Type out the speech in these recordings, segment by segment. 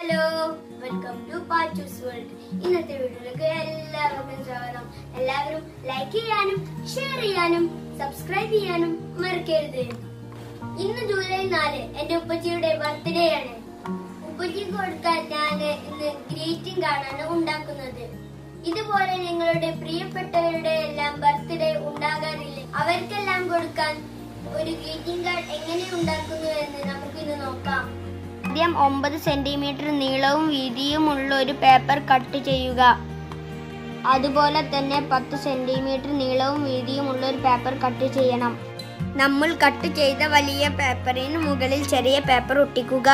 hello welcome to Pachu's world ഇന്നത്തെ വീഡിയോയിലേക്ക് എല്ലാവർക്കും സ്വാഗതം എല്ലാവരും ലൈക്ക് ചെയ്യാനും ഷെയർ ചെയ്യാനും സബ്സ്ക്രൈബ് ചെയ്യാനും മറക്കരുത് ഇന്ന് ജൂലൈ നാല് എന്റെ ഉപ്പച്ചിയുടെ ബർത്ത്ഡേ ആണ് ഉപ്പച്ചിക്ക് കൊടുക്കാൻ ഞാൻ ഇന്ന് ഗ്രീറ്റിംഗ് കാർഡാണ് ഉണ്ടാക്കുന്നത് ഇതുപോലെ നിങ്ങളുടെ പ്രിയപ്പെട്ടവരുടെ എല്ലാം ബർത്ത്ഡേ ഉണ്ടാകാറില്ലേ അവർക്കെല്ലാം കൊടുക്കാൻ ഒരു ഗ്രീറ്റിംഗ് കാർഡ് എങ്ങനെ ഉണ്ടാക്കുന്നു എന്ന് നമുക്കിന്ന് നോക്കാം ആദ്യം ഒമ്പത് സെന്റിമീറ്റർ നീളവും വീതിയുമുള്ള ഒരു പേപ്പർ കട്ട് ചെയ്യുക അതുപോലെ തന്നെ പത്ത് സെന്റിമീറ്റർ നീളവും വീതിയുമുള്ള ഒരു പേപ്പർ കട്ട് ചെയ്യണം നമ്മൾ കട്ട് ചെയ്ത വലിയ പേപ്പറിന് മുകളിൽ ചെറിയ പേപ്പർ ഒട്ടിക്കുക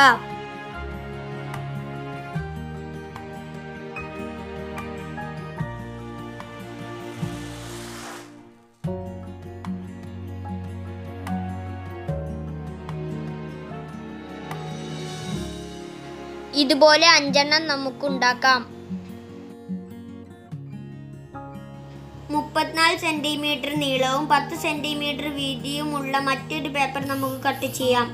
ഇതുപോലെ അഞ്ചെണ്ണം നമുക്കുണ്ടാക്കാം മുപ്പത്തിനാല് സെന്റിമീറ്റർ നീളവും പത്ത് സെന്റിമീറ്റർ വീതിയുമുള്ള മറ്റൊരു പേപ്പർ നമുക്ക് കട്ട് ചെയ്യാം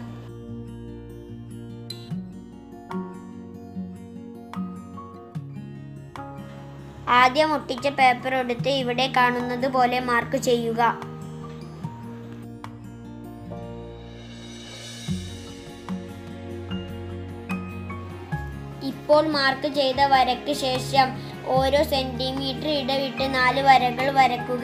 ആദ്യം ഒട്ടിച്ച പേപ്പർ എടുത്ത് ഇവിടെ കാണുന്നത് പോലെ മാർക്ക് ചെയ്യുക ഇപ്പോൾ മാർക്ക് ചെയ്ത വരയ്ക്ക് ശേഷം ഓരോ സെന്റിമീറ്റർ ഇടവിട്ട് നാല് വരകൾ വരക്കുക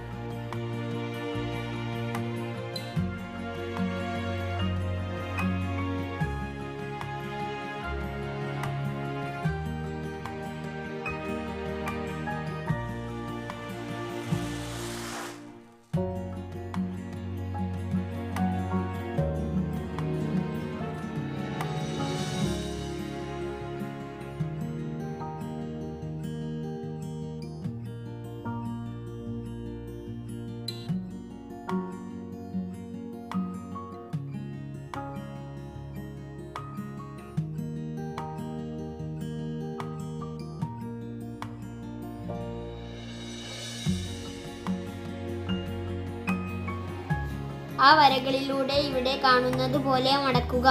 ആ വരകളിലൂടെ ഇവിടെ കാണുന്നത് പോലെ മടക്കുക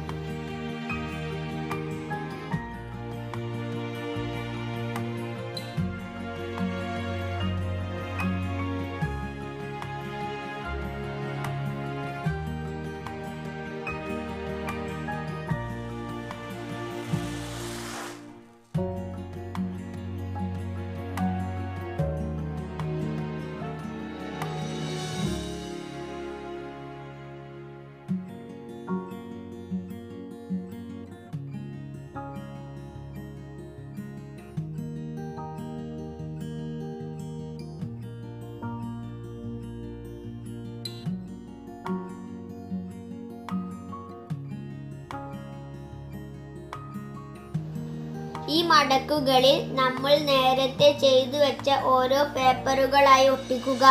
ഈ മടക്കുകളിൽ നമ്മൾ നേരത്തെ ചെയ്തു വെച്ച ഓരോ പേപ്പറുകളായി ഒട്ടിക്കുക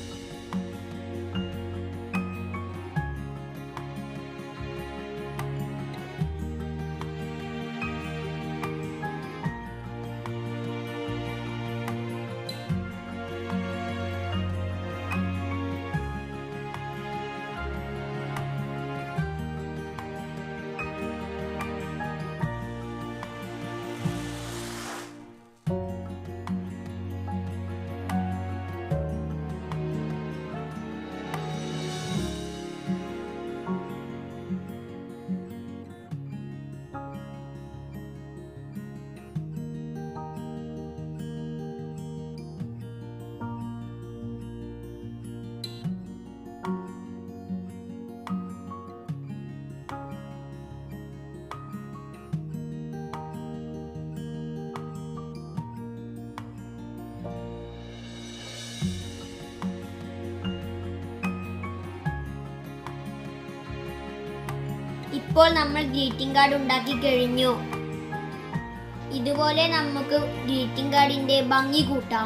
ഇപ്പോൾ നമ്മൾ ഗ്രീറ്റിംഗ് കാർഡ് ഉണ്ടാക്കി കഴിഞ്ഞു ഇതുപോലെ നമുക്ക് ഗ്രീറ്റിംഗ് കാർഡിന്റെ ഭംഗി കൂട്ടാം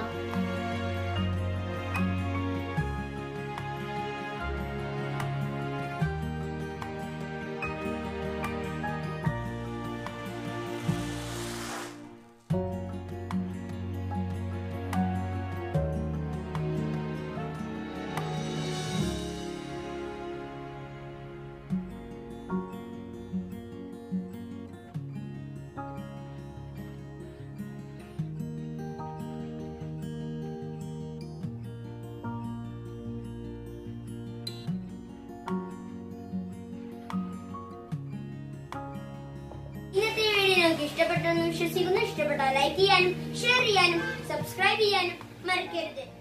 നിങ്ങൾക്ക് ഇഷ്ടപ്പെട്ടെന്ന് വിശ്വസിക്കുന്നു ഇഷ്ടപ്പെട്ടാൽ ലൈക്ക് ചെയ്യാനും ഷെയർ ചെയ്യാനും സബ്സ്ക്രൈബ് ചെയ്യാനും മറക്കരുത്